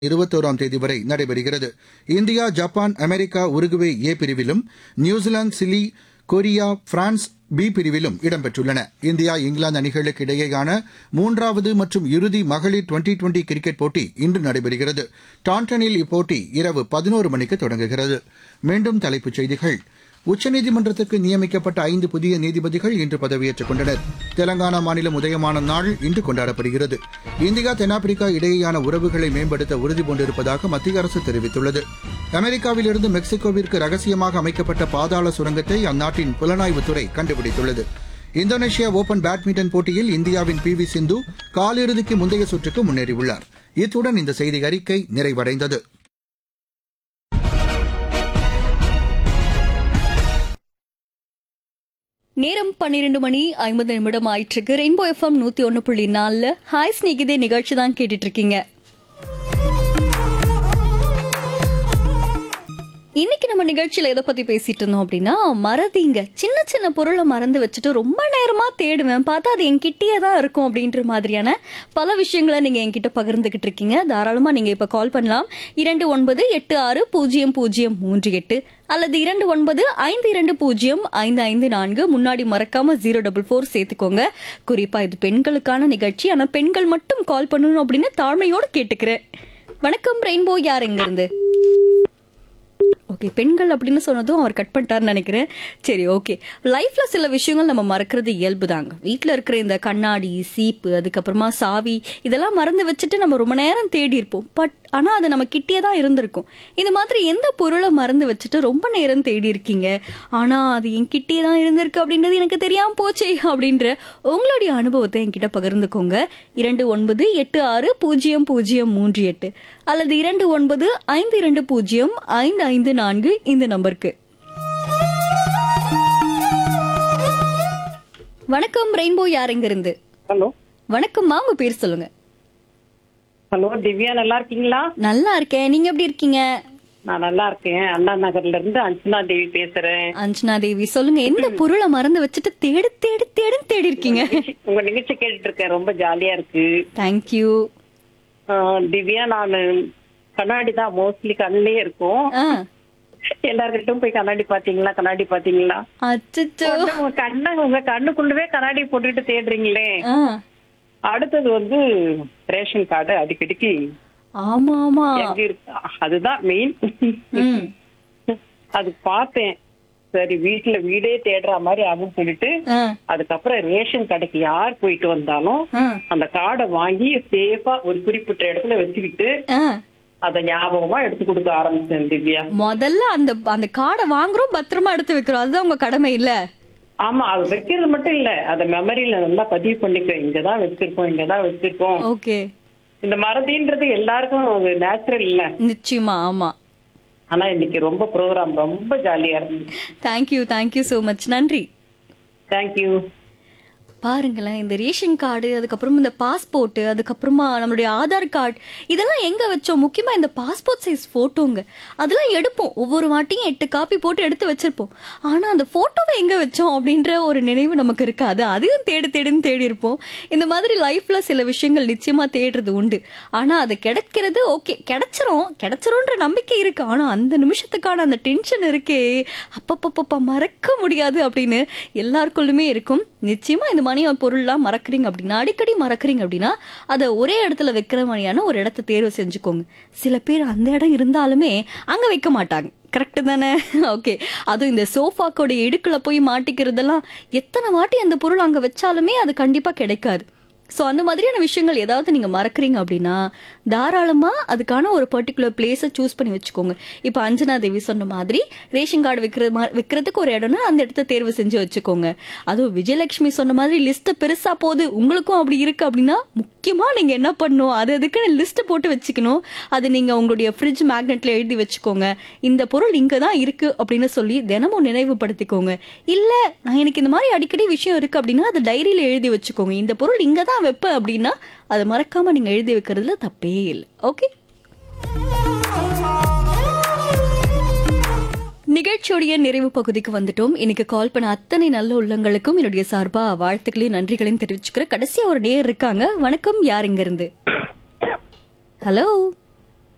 இருபத்தோராம் தேதி வரை நடைபெறுகிறது India Japan America Uruguay A பிரிவிலும் New Zealand Chile Korea France B பிரிவிலும் இடம்பெற்றுள்ளன இந்தியா இங்கிலாந்து அணிகளுக்கு இடையேயான மூன்றாவது மற்றும் இறுதி மகளிர் டுவெண்டி டுவெண்டி கிரிக்கெட் போட்டி இன்று நடைபெறுகிறது டாண்டனில் இப்போட்டி இரவு பதினோரு மணிக்கு தொடங்குகிறது மீண்டும் தலைப்புச் செய்திகள் உச்சநீதிமன்றத்துக்கு நியமிக்கப்பட்ட ஐந்து புதிய நீதிபதிகள் இன்று பதவியேற்றுக் கொண்டனர் தெலங்கானா மாநிலம் உதயமான நாள் இன்று கொண்டாடப்படுகிறது இந்தியா தென்னாப்பிரிக்கா இடையேயான உறவுகளை மேம்படுத்த உறுதிபூண்டிருப்பதாக மத்திய அரசு தெரிவித்துள்ளது அமெரிக்காவிலிருந்து மெக்சிகோவிற்கு ரகசியமாக அமைக்கப்பட்ட பாதாள சுரங்கத்தை அந்நாட்டின் புலனாய்வுத்துறை கண்டுபிடித்துள்ளது இந்தோனேஷியா ஓபன் பேட்மிண்டன் போட்டியில் இந்தியாவின் பி வி சிந்து காலிறுதிக்கு முந்தைய சுற்றுக்கு முன்னேறியுள்ளார் இத்துடன் இந்த செய்தி அறிக்கை நிறைவடைந்தது நேரம் பன்னிரண்டு மணி ஐம்பது நிமிடம் ஆயிட்டிருக்கு ரெயின்போ எஃப்எம் நூத்தி ஒன்னு புள்ளி நாலுல ஹாய் ஸ்நேகிதே நிகழ்ச்சி தான் கேட்டுட்டு இருக்கீங்க இன்னைக்கு நம்ம நிகழ்ச்சியில எதை பத்தி பேசிட்டு இருந்தோம் அப்படின்னா மறதிங்க சின்ன சின்ன பொருளை மறந்து வச்சுட்டு ரொம்ப நேரமா தேடுவேன் பார்த்தா அது என்கிட்டயே தான் இருக்கும் அப்படின்ற மாதிரியான பல விஷயங்களை நீங்க என்கிட்ட பகிர்ந்துகிட்டு இருக்கீங்க தாராளமா நீங்க இப்ப கால் பண்ணலாம் இரண்டு ஒன்பது எட்டு ஆறு பூஜ்ஜியம் பூஜ்ஜியம் மூன்று எட்டு அல்லது இரண்டு ஒன்பது ஐந்து இரண்டு பூஜ்ஜியம் ஐந்து ஐந்து நான்கு முன்னாடி மறக்காம ஜீரோ டபுள் ஃபோர் சேர்த்துக்கோங்க குறிப்பா இது பெண்களுக்கான நிகழ்ச்சி ஆனா பெண்கள் மட்டும் கால் பண்ணணும் அப்படின்னு தாழ்மையோடு கேட்டுக்கிறேன் வணக்கம் ரெயின்போ யார் எங்க இருந்து ஓகே பெண்கள் அப்படின்னு சொன்னதும் அவர் கட் பண்ணிட்டாருன்னு நினைக்கிறேன் சரி ஓகே லைஃப்ல சில விஷயங்கள் நம்ம மறக்கிறது இயல்பு தாங்க வீட்டில் இருக்கிற இந்த கண்ணாடி சீப்பு அதுக்கப்புறமா சாவி இதெல்லாம் மறந்து வச்சுட்டு நம்ம ரொம்ப நேரம் தேடி இருப்போம் பட் ஆனால் அது நம்ம கிட்டே தான் இருந்திருக்கும் இந்த மாதிரி எந்த பொருளை மறந்து வச்சுட்டு ரொம்ப நேரம் தேடி இருக்கீங்க ஆனால் அது என்கிட்டே தான் இருந்திருக்கு அப்படின்றது எனக்கு தெரியாமல் போச்சே அப்படின்ற உங்களுடைய அனுபவத்தை என்கிட்ட பகிர்ந்துக்கோங்க இரண்டு ஒன்பது எட்டு ஆறு பூஜ்ஜியம் பூஜ்ஜியம் மூன்று எட்டு அல்லது இரண்டு ஒன்பது ஐந்து இரண்டு பூஜ்ஜியம் ஐந்து ஐந்து நான்கு இந்த நம்பருக்கு வணக்கம் ரெயின்போ யார் எங்க இருந்து ஹலோ வணக்கம்மா உங்க பேர் சொல்லுங்க ஹலோ திவ்யா நல்லா இருக்கீங்களா நல்லா இருக்கேன் நீங்க எப்படி இருக்கீங்க நான் நல்லா இருக்கேன் அண்ணா நகர்ல இருந்து அஞ்சனா தேவி பேசுறேன் அஞ்சனா தேவி சொல்லுங்க எந்த பொருளை மறந்து வச்சுட்டு தேடு தேடு தேடுன்னு தேடி இருக்கீங்க உங்க நிகழ்ச்சி கேட்டுட்டு இருக்கேன் ரொம்ப ஜாலியா இருக்கு தேங்க்யூ ஆஹ் திவ்யா நான் கண்ணாடி தான் மோஸ்ட்லி கண்ணிலே இருக்கும் ஆ எல்லார்கிட்டும் போய் கண்ணாடி பாத்தீங்களா கண்ணாடி பாத்தீங்களா அச்சச்சோ வந்து உங்க கண்ணை உங்க கண்ணுக்குள்ளவே கண்ணாடி போட்டுட்டு தேடுறீங்களே ஆ அடுத்தது வந்து ரேஷன் கார்டு அடிக்கடிக்கு ஆமா ஆமா எங்க இருக்கு அதுதான் மெயின் ம் அது பார்த்தேன் சரி வீட்டுல வீடே தேடுற மாதிரி ஆகும் சொல்லிட்டு ஆ அதுக்கப்புறம் ரேஷன் கடைக்கு யார் போயிட்டு வந்தாலும் ஆ அந்த கார்டை வாங்கி சேஃபா ஒரு குறிப்பிட்ட இடத்துல வச்சுக்கிட்டு ஆ அத ஞாபகமா எடுத்து கொடுக்க ஆரம்பிச்சேன் திவ்யா முதல்ல அந்த அந்த கார்டை வாங்குறோம் பத்திரமா எடுத்து வைக்கிறோம் அதுதான் உங்க கடமை இல்ல ஆமா அது வைக்கிறது மட்டும் இல்ல அத மெமரியில நல்லா பதிவு பண்ணிக்க இங்கதான் வச்சிருக்கோம் இங்கதான் வச்சிருக்கோம் ஓகே இந்த மறதின்றது எல்லாருக்கும் அது நேச்சுரல் இல்ல நிச்சயமா ஆமா ஆனா இன்னைக்கு ரொம்ப ப்ரோக்ராம் ரொம்ப ஜாலியா இருந்துச்சு தேங்க்யூ தேங்க்யூ so மச் நன்றி தேங்க்யூ பாருங்களேன் இந்த ரேஷன் கார்டு அதுக்கப்புறம் இந்த பாஸ்போர்ட் அதுக்கப்புறமா நம்மளுடைய ஆதார் கார்டு இதெல்லாம் எங்க வச்சோம் முக்கியமா இந்த பாஸ்போர்ட் சைஸ் போட்டோங்க அதெல்லாம் எடுப்போம் ஒவ்வொரு வாட்டியும் எட்டு காப்பி போட்டு எடுத்து வச்சிருப்போம் ஆனா அந்த போட்டோவை எங்க வச்சோம் அப்படின்ற ஒரு நினைவு நமக்கு இருக்காது அதையும் தேடு தேடுன்னு தேடி இருப்போம் இந்த மாதிரி லைஃப்ல சில விஷயங்கள் நிச்சயமா தேடுறது உண்டு ஆனா அது கிடைக்கிறது ஓகே கிடைச்சிரும் கிடைச்சிரும்ன்ற நம்பிக்கை இருக்கு ஆனா அந்த நிமிஷத்துக்கான அந்த டென்ஷன் இருக்கே அப்பப்பப்பப்பா மறக்க முடியாது அப்படின்னு எல்லாருக்குள்ளுமே இருக்கும் நிச்சயமா இந்த மணி பொருள்லாம் மறக்கிறீங்க அப்படின்னா அடிக்கடி மறக்கிறீங்க அப்படின்னா அதை ஒரே இடத்துல வைக்கிற மாதிரியான ஒரு இடத்த தேர்வு செஞ்சுக்கோங்க சில பேர் அந்த இடம் இருந்தாலுமே அங்க வைக்க மாட்டாங்க கரெக்டு தானே ஓகே அதுவும் இந்த சோஃபாக்கோட இடுக்குல போய் மாட்டிக்கிறதெல்லாம் எத்தனை வாட்டி அந்த பொருள் அங்க வச்சாலுமே அது கண்டிப்பா கிடைக்காது ஸோ அந்த மாதிரியான விஷயங்கள் ஏதாவது நீங்க மறக்கிறீங்க அப்படின்னா தாராளமா அதுக்கான ஒரு பர்டிகுலர் பிளேஸை சூஸ் பண்ணி வச்சுக்கோங்க இப்போ அஞ்சனா தேவி சொன்ன மாதிரி ரேஷன் கார்டு வைக்கிற மா- வைக்கிறதுக்கு ஒரு இடம்னா அந்த இடத்த தேர்வு செஞ்சு வச்சுக்கோங்க அதுவும் விஜயலட்சுமி சொன்ன மாதிரி லிஸ்ட் பெருசா போகுது உங்களுக்கும் அப்படி இருக்கு அப்படின்னா முக்கியமா நீங்க என்ன பண்ணணும் அது அதுக்கு லிஸ்ட் போட்டு வச்சுக்கணும் அது நீங்க உங்களுடைய ஃப்ரிட்ஜ் மேக்னெட்ல எழுதி வச்சுக்கோங்க இந்த பொருள் இங்க தான் இருக்கு அப்படின்னு சொல்லி தினமும் நினைவுபடுத்திக்கோங்க இல்ல நான் எனக்கு இந்த மாதிரி அடிக்கடி விஷயம் இருக்கு அப்படின்னா அதை டைரியில எழுதி வச்சுக்கோங்க இந்த பொருள் இங்க தான் வைப்பேன் அப்படின்னா அதை மறக்காம நீங்க எழுதி வைக்கிறதுல தப்பே இல்லை ஓகே நிகழ்ச்சியோடைய நிறைவு பகுதிக்கு வந்துட்டோம் இன்னைக்கு கால் பண்ண அத்தனை நல்ல உள்ளங்களுக்கும் என்னுடைய சார்பா வாழ்த்துக்களையும் நன்றிகளையும் தெரிவிச்சுக்கிறேன் கடைசியா ஒரு நேர் இருக்காங்க வணக்கம் யார் இங்க இருந்து ஹலோ